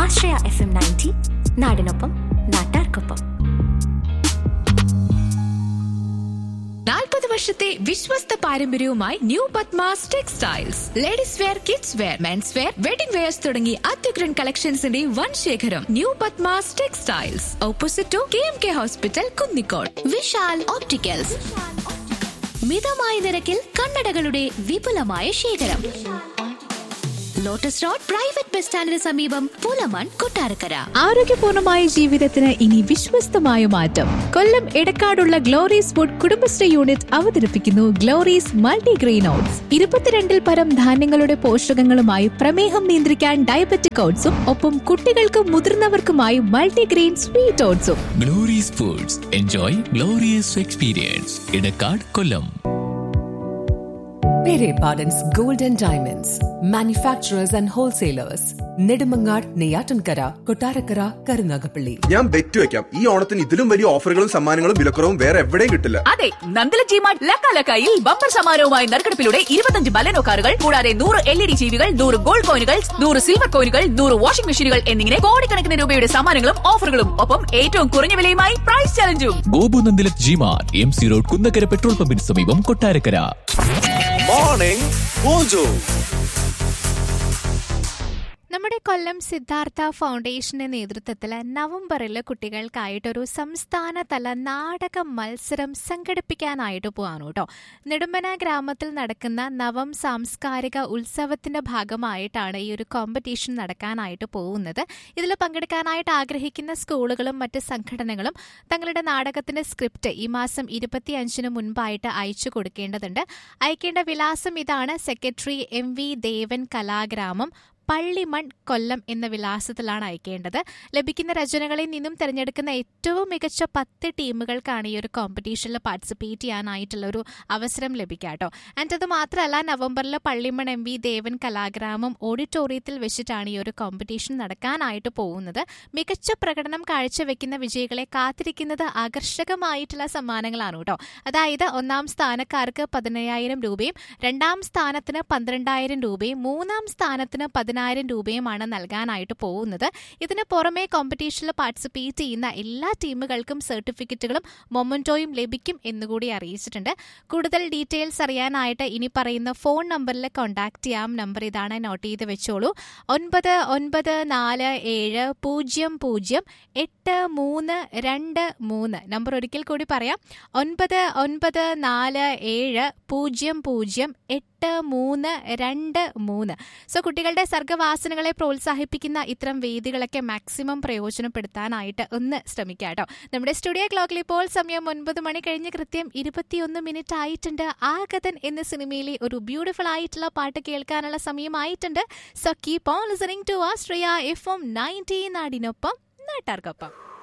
ആശ്രയ F M ninety നാടിനൊപ്പം നാട്ടാർക്കൊപ്പം നാൽപ്പത് വർഷത്തെ വിശ്വസ്ത പാരമ്പര്യവുമായി new Padmas textiles ladies wear kids wear men's wear wedding wears തുടങ്ങി അത്യുഗ്രൻ കളക്ഷൻസിന്റെ വൻ ശേഖരം new Padmas textiles opposite to K M K hospital Kunnicode Vishal opticals മിതമായ നിരക്കിൽ കണ്ണടകളുടെ വിപുലമായ ശേഖരം ലോട്ടസ് റോഡ് പ്രൈവറ്റ് ബസ് സ്റ്റാൻഡിന് സമീപം പൂലമൺ കൊട്ടാരക്കര ആരോഗ്യപൂർണമായ ജീവിതത്തിന് ഇനി വിശ്വസ്തമായ മാറ്റം കൊല്ലം എടക്കാടുള്ള ഗ്ലോറീസ് ഫുഡ് കുടുംബശ്രീ യൂണിറ്റ് അവതരിപ്പിക്കുന്നു ഗ്ലോറീസ് മൾട്ടിഗ്രെയിൻ ഓട്സ് ഇരുപത്തിരണ്ടിൽ പരം ധാന്യങ്ങളുടെ പോഷകങ്ങളുമായി പ്രമേഹം നിയന്ത്രിക്കാൻ ഡയബറ്റിക് ഓട്സും ഒപ്പം കുട്ടികൾക്കും മുതിർന്നവർക്കുമായി മൾട്ടിഗ്രെയിൻ സ്വീറ്റ് ഓട്സും Glory's foods enjoy glorious experience Edakkad Kollam Pere Pardon's Gold and Diamonds, manufacturers and wholesalers, Nedumangad, Neyatankara, Kotarakara, Karunagapalli. ഞാൻ ബെറ്റ് വെക്കാം ഈ ഓണത്തിന് ഇതിലും വലിയ ഓഫറുകളും സമ്മാനങ്ങളും വിലക്കുറവും വേറെ എവിടെയും കിട്ടില്ല അതെ നന്ദല ജിമാർട്ട് ലക്കാലക്കായിൽ ബമ്പർ സമാരവുമായി നറുക്കെടുപ്പിലൂടെ ഇരുപത്തഞ്ച് ബലനോ കാറുകൾ കൂടാതെ നൂറ് എൽ ഇ ഡി ജീവികൾ നൂറ് ഗോൾഡ് കോയിനുകൾ നൂറ് സിൽവർ കോയിനുകൾ നൂറ് വാഷിംഗ് മെഷീനുകൾ എന്നിങ്ങനെ കോടിക്കണക്കിന് രൂപയുടെ സമ്മാനങ്ങളും ഓഫറുകളും ഒപ്പം ഏറ്റവും കുറഞ്ഞ വിലയുമായി പ്രൈസ് ചലഞ്ചും Gopu Nandilath G mart M C road Kunnakkara petrol പമ്പിന് സമീപം കൊട്ടാരക്കര മോർണിംഗ് മോജോ നമ്മുടെ കൊല്ലം സിദ്ധാർത്ഥ ഫൗണ്ടേഷന്റെ നേതൃത്വത്തിൽ നവംബറിൽ കുട്ടികൾക്കായിട്ടൊരു സംസ്ഥാനതല നാടക മത്സരം സംഘടിപ്പിക്കാനായിട്ട് പോവാണ് കേട്ടോ നെടുമ്പന ഗ്രാമത്തിൽ നടക്കുന്ന നവം സാംസ്കാരിക ഉത്സവത്തിന്റെ ഭാഗമായിട്ടാണ് ഈ ഒരു കോമ്പറ്റീഷൻ നടക്കാനായിട്ട് പോകുന്നത് ഇതിൽ പങ്കെടുക്കാനായിട്ട് ആഗ്രഹിക്കുന്ന സ്കൂളുകളും മറ്റ് സംഘടനകളും തങ്ങളുടെ നാടകത്തിന്റെ സ്ക്രിപ്റ്റ് ഈ മാസം ഇരുപത്തിയഞ്ചിന് മുൻപായിട്ട് അയച്ചു കൊടുക്കേണ്ടതുണ്ട് അയക്കേണ്ട വിലാസം ഇതാണ് secretary M V Devan Kalagramam Pallimon Kollam എന്ന വിലാസത്തിലാണ് അയക്കേണ്ടത് ലഭിക്കുന്ന രചനകളിൽ നിന്നും തിരഞ്ഞെടുക്കുന്ന ഏറ്റവും മികച്ച പത്ത് ടീമുകൾക്കാണ് ഈ ഒരു കോമ്പറ്റീഷനിൽ പാർട്ടിസിപ്പേറ്റ് ചെയ്യാനായിട്ടുള്ള ഒരു അവസരം ലഭിക്കുക കേട്ടോ ആൻഡ് അത് മാത്രമല്ല നവംബറിൽ പള്ളിമൺ എം വി ദേവൻ കലാഗ്രാമം ഓഡിറ്റോറിയത്തിൽ വെച്ചിട്ടാണ് ഈ ഒരു കോമ്പറ്റീഷൻ നടക്കാനായിട്ട് പോകുന്നത് മികച്ച പ്രകടനം കാഴ്ചവെക്കുന്ന വിജയികളെ കാത്തിരിക്കുന്നത് ആകർഷകമായിട്ടുള്ള സമ്മാനങ്ങളാണ് കേട്ടോ അതായത് ഒന്നാം സ്ഥാനക്കാർക്ക് പതിനയ്യായിരം രൂപയും രണ്ടാം സ്ഥാനത്തിന് പന്ത്രണ്ടായിരം രൂപയും മൂന്നാം സ്ഥാനത്തിന് പതിനായിരം രൂപയുമാണ് നൽകാനായിട്ട് പോകുന്നത് ഇതിന് പുറമെ കോമ്പറ്റീഷനിൽ പാർട്ടിസിപ്പേറ്റ് ചെയ്യുന്ന എല്ലാ ടീമുകൾക്കും സർട്ടിഫിക്കറ്റുകളും മൊമൻറ്റോയും ലഭിക്കും എന്നുകൂടി അറിയിച്ചിട്ടുണ്ട് കൂടുതൽ ഡീറ്റെയിൽസ് അറിയാനായിട്ട് ഇനി പറയുന്ന ഫോൺ നമ്പറിൽ കോൺടാക്ട് ചെയ്യാം നമ്പർ ഇതാണ് നോട്ട് ചെയ്ത് വെച്ചോളൂ ഒൻപത് ഒൻപത് നാല് ഏഴ് പൂജ്യം പൂജ്യം എട്ട് മൂന്ന് രണ്ട് മൂന്ന് നമ്പർ ഒരിക്കൽ കൂടി പറയാം ഒൻപത് ഒൻപത് നാല് ഏഴ് പൂജ്യം പൂജ്യം എട്ട് മൂന്ന് രണ്ട് മൂന്ന് സോ കുട്ടികളുടെ സർഗവാസനകളെ പ്രോത്സാഹിപ്പിക്കുന്ന ഇത്തരം വേദികളൊക്കെ മാക്സിമം പ്രയോജനപ്പെടുത്താനായിട്ട് ഒന്ന് ശ്രമിക്കുക കേട്ടോ നമ്മുടെ സ്റ്റുഡിയോ ക്ലോക്കിൽ ഇപ്പോൾ സമയം ഒൻപത് മണി കഴിഞ്ഞ് കൃത്യം ഇരുപത്തിയൊന്ന് മിനിറ്റ് ആയിട്ടുണ്ട് ആഗതൻ എന്ന സിനിമയിലെ ഒരു ബ്യൂട്ടിഫുൾ ആയിട്ടുള്ള പാട്ട് കേൾക്കാനുള്ള സമയമായിട്ടുണ്ട് so keep on listening to Astria F M nineteen നാടിനൊപ്പം നാട്ടാർക്കൊപ്പം